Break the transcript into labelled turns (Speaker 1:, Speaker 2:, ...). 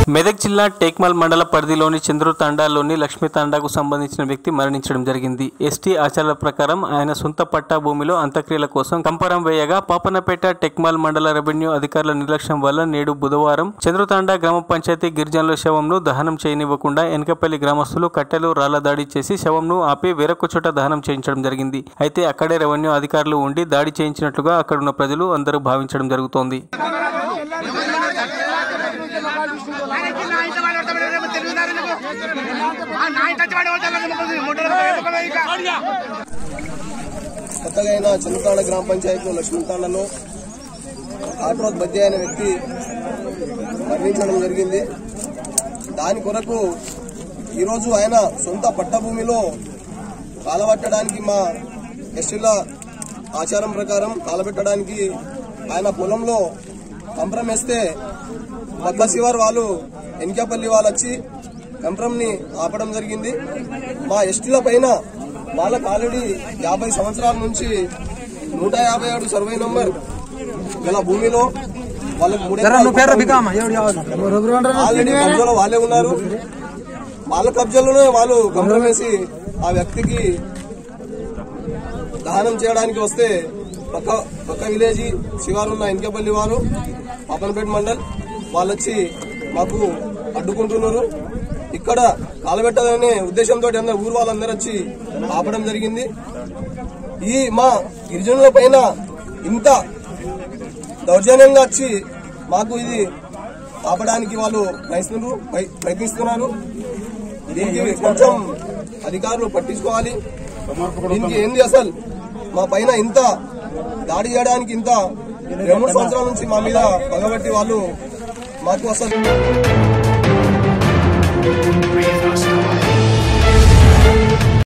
Speaker 1: మెదక్ జిల్లా టేక్మాల్ మండల పరిధిలోని చంద్రు తాండాలోని లక్ష్మీ తాండాకు సంబంధించిన వ్యక్తి మరణించడం జరిగింది ఎస్టీ ఆచారాల ప్రకారం ఆయన సొంత పట్టా భూమిలో అంత్యక్రియల కోసం కంపరం వేయగా పాపనపేట టెక్మాల్ మండల రెవెన్యూ అధికారుల నిర్లక్ష్యం వల్ల నేడు బుధవారం చంద్రుతాండా గ్రామ పంచాయతీ గిరిజనుల శవంను దహనం చేయనివ్వకుండా ఎనకపల్లి గ్రామస్తులు కట్టెలు రాళ్ల దాడి చేసి శవంను ఆపి వేరొక చోట దహనం చేయించడం జరిగింది అయితే అక్కడే రెవెన్యూ అధికారులు ఉండి దాడి చేయించినట్లుగా అక్కడున్న ప్రజలు అందరూ భావించడం జరుగుతోంది
Speaker 2: ఆయనకి నా ఇంటి వాడు ఎవరితో పడ్డాడో తెలియదారా నీకు? ఆ నా ఇంటి వాడు ఎవరితో పడ్డాడో ముడ్డలు ముక్కలు ఇక.
Speaker 3: కొత్తగా అయిన చంద్రతాండ గ్రామ పంచాయతీ లక్ష్మీతాండలో ఆటోక్ బద్ది అయిన వ్యక్తి మరణించడం జరిగింది దాని కొరకు ఈరోజు ఆయన సొంత పట్టభూమిలో కాలబట్టడానికి మా ఎస్టీల ఆచారం ప్రకారం కాలబెట్టడానికి ఆయన పొలంలో కంప్రం వేస్తే పక్క శివార్ వాళ్ళు ఎన్కాపల్లి వాళ్ళు వచ్చి కంప్రంని ఆపడం జరిగింది మా ఎస్టీల పైన వాళ్ళకి ఆల్రెడీ యాభై సంవత్సరాల నుంచి నూట యాభై ఏడు సర్వే నంబర్ గల భూమిలో వాళ్ళకి మూడు ఆల్రెడీ కబ్జాలో వాళ్ళే ఉన్నారు వాళ్ళ కబ్జాలోనే వాళ్ళు కంప్రం వేసి ఆ వ్యక్తికి దహనం చేయడానికి వస్తే పక్క పక్క విలేజ్ శివారు ఉన్న ఇంకేపల్లి వారు పాపన్పేట మండల్ వాళ్ళు వచ్చి మాకు అడ్డుకుంటున్నారు ఇక్కడ కాలబెట్టాలనే ఉద్దేశంతో అందరు ఊరు వాళ్ళందరూ వచ్చి ఆపడం జరిగింది ఈ మా గిరిజనుల పైన ఇంత దౌర్జన్యంగా వచ్చి మాకు ఇది ఆపడానికి వాళ్ళు ప్రయత్నిస్తున్నారు ప్రయ- ప్రయత్నిస్తున్నారు దీనికి కొంచెం అధికారులు పట్టించుకోవాలి దీనికి ఏంది అసలు మా పైన ఇంత దాడి చేయడానికి ఇంత రెండు మూడు సంవత్సరాల నుంచి మా మీద పగబట్టి వాళ్ళు మాకు అసలు